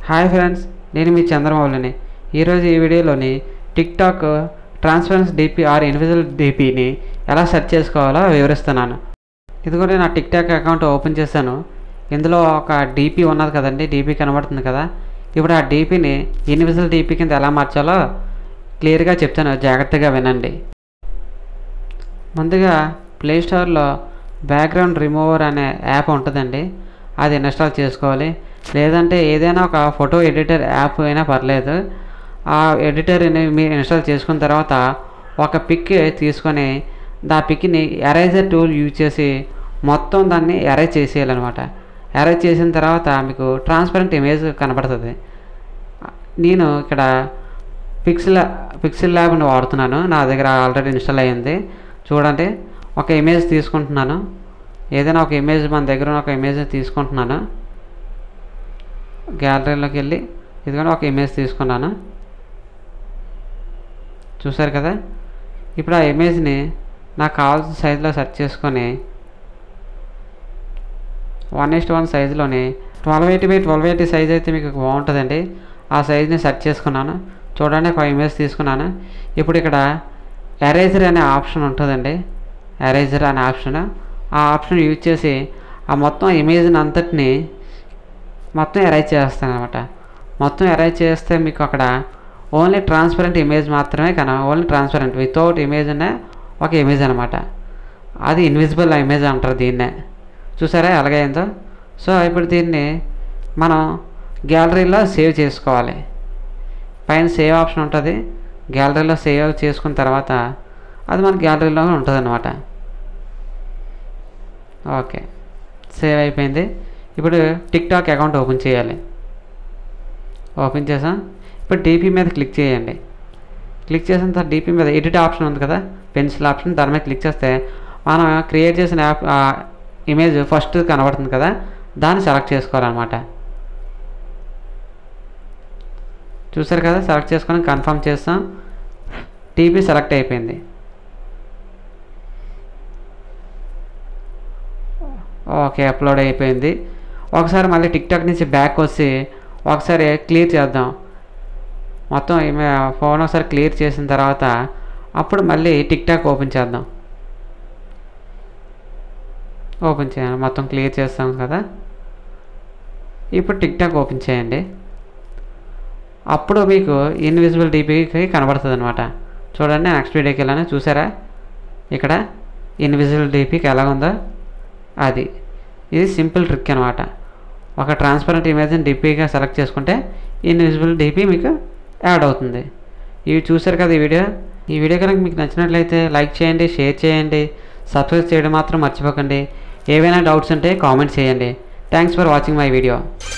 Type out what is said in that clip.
hi friends నేను మీ చంద్రమౌళిని ఈరోజు ఈ వీడియోలోని tik tok transparence DP or invisible డిపిని ఎలా సెర్చ్ చేసుకోవాలో వివరిస్తున్నాను ఇదిగోండి నా టిక్ టాక్ అకౌంట్ ఓపెన్ చేశాను ఇందులో ఒక డిపి ఉన్నది కదండి డిపి కనబడుతుంది కదా ఇప్పుడు ఆ డిపిని ఇన్విజిబుల్ డిపి కింద ఎలా మార్చాలో క్లియర్గా చెప్తాను జాగ్రత్తగా వినండి ముందుగా ప్లే స్టోర్లో బ్యాక్గ్రౌండ్ రిమూవర్ అనే యాప్ ఉంటుందండి అది ఇన్స్టాల్ చేసుకోవాలి లేదంటే ఏదైనా ఒక ఫోటో ఎడిటర్ యాప్ అయినా పర్లేదు ఆ ఎడిటర్ని మీరు ఇన్స్టాల్ చేసుకున్న తర్వాత ఒక పిక్ తీసుకొని దా పిక్ని ఎరేజర్ టూల్ యూజ్ చేసి మొత్తం దాన్ని ఎరేజ్ చేసేయాలన్నమాట ఎరేజ్ చేసిన తర్వాత మీకు ట్రాన్స్పరెంట్ ఇమేజ్ కనబడుతుంది నేను ఇక్కడ పిక్సెల్ పిక్సెల్ ల్యాబ్ని వాడుతున్నాను నా దగ్గర ఆల్రెడీ ఇన్స్టాల్ అయ్యింది చూడండి ఒక ఇమేజ్ తీసుకుంటున్నాను ఏదైనా ఒక ఇమేజ్ మన దగ్గర ఉన్న ఒక ఇమేజ్ తీసుకుంటున్నాను గ్యాలరీలోకి వెళ్ళి ఇదిగోండి ఒక ఇమేజ్ తీసుకున్నాను చూసారు కదా ఇప్పుడు ఆ ఇమేజ్ని నాకు కావాల్సిన సైజులో సెర్చ్ చేసుకొని వన్ ఇస్ట్ వన్ సైజులోని twelve eighty by twelve eighty size అయితే మీకు బాగుంటుందండి ఆ సైజ్ని సెర్చ్ చేసుకున్నాను చూడండి ఒక ఇమేజ్ తీసుకున్నాను ఇప్పుడు ఇక్కడ ఎరేజర్ అనే ఆప్షన్ ఉంటుందండి ఎరేజర్ అనే ఆప్షన్ ఆ ఆప్షన్ యూజ్ చేసి ఆ మొత్తం ఇమేజ్ని అంతటిని మొత్తం ఎరేజ్ చేస్తాను అనమాట మొత్తం ఎరేజ్ చేస్తే మీకు అక్కడ ఓన్లీ ట్రాన్స్పరెంట్ ఇమేజ్ మాత్రమే కన ఓన్లీ ట్రాన్స్పరెంట్ వితౌట్ ఇమేజ్ అనే ఒక ఇమేజ్ అనమాట అది ఇన్విజిబుల్ ఇమేజ్ అంటారు దీన్నే చూసారా ఎలాగైందో సో ఇప్పుడు దీన్ని మనం గ్యాలరీలో సేవ్ చేసుకోవాలి పైన సేవ్ ఆప్షన్ ఉంటుంది గ్యాలరీలో సేవ్ చేసుకున్న తర్వాత అది మన గ్యాలరీలో ఉంటుంది అనమాట ఓకే సేవ్ అయిపోయింది ఇప్పుడు టిక్ టాక్ అకౌంట్ ఓపెన్ చేయాలి ఓపెన్ చేసాం ఇప్పుడు డీపీ మీద క్లిక్ చేయండి క్లిక్ చేసిన తర్వాత డీపీ మీద ఎడిట్ ఆప్షన్ ఉంది కదా పెన్సిల్ ఆప్షన్ దాని మీద క్లిక్ చేస్తే మనం క్రియేట్ చేసిన యాప్ ఇమేజ్ ఫస్ట్ కనబడుతుంది కదా దాన్ని సెలెక్ట్ చేసుకోవాలన్నమాట చూసారు కదా సెలెక్ట్ చేసుకొని కన్ఫర్మ్ చేస్తాం టీపీ సెలెక్ట్ అయిపోయింది ఓకే అప్లోడ్ అయిపోయింది ఒకసారి మళ్ళీ టిక్టాక్ నుంచి బ్యాక్ వచ్చి ఒకసారి క్లియర్ చేద్దాం మొత్తం ఈమె ఫోన్ ఒకసారి క్లియర్ చేసిన తర్వాత అప్పుడు మళ్ళీ టిక్టాక్ ఓపెన్ చేద్దాం ఓపెన్ చేయాలి మొత్తం క్లియర్ చేస్తాం కదా ఇప్పుడు టిక్టాక్ ఓపెన్ చేయండి అప్పుడు మీకు ఇన్విజిబుల్ డీపీకి కనబడుతుంది అనమాట చూడండి నెక్స్ట్ వీడియోకి వెళ్ళాను చూసారా ఇక్కడ ఇన్విజిబుల్ డీపీకి ఎలా ఉందో అది ఇది సింపుల్ ట్రిక్ అనమాట ఒక ట్రాన్స్పరెంట్ ఇమేజ్ని డిపిగా సెలెక్ట్ చేసుకుంటే ఇన్విజిబుల్ డిపి మీకు యాడ్ అవుతుంది ఇవి చూసారు కదా ఈ వీడియో ఈ వీడియో కనుక మీకు నచ్చినట్లయితే లైక్ చేయండి షేర్ చేయండి సబ్స్క్రైబ్ చేయడం మాత్రం మర్చిపోకండి ఏవైనా డౌట్స్ ఉంటే కామెంట్ చేయండి thanks for watching my video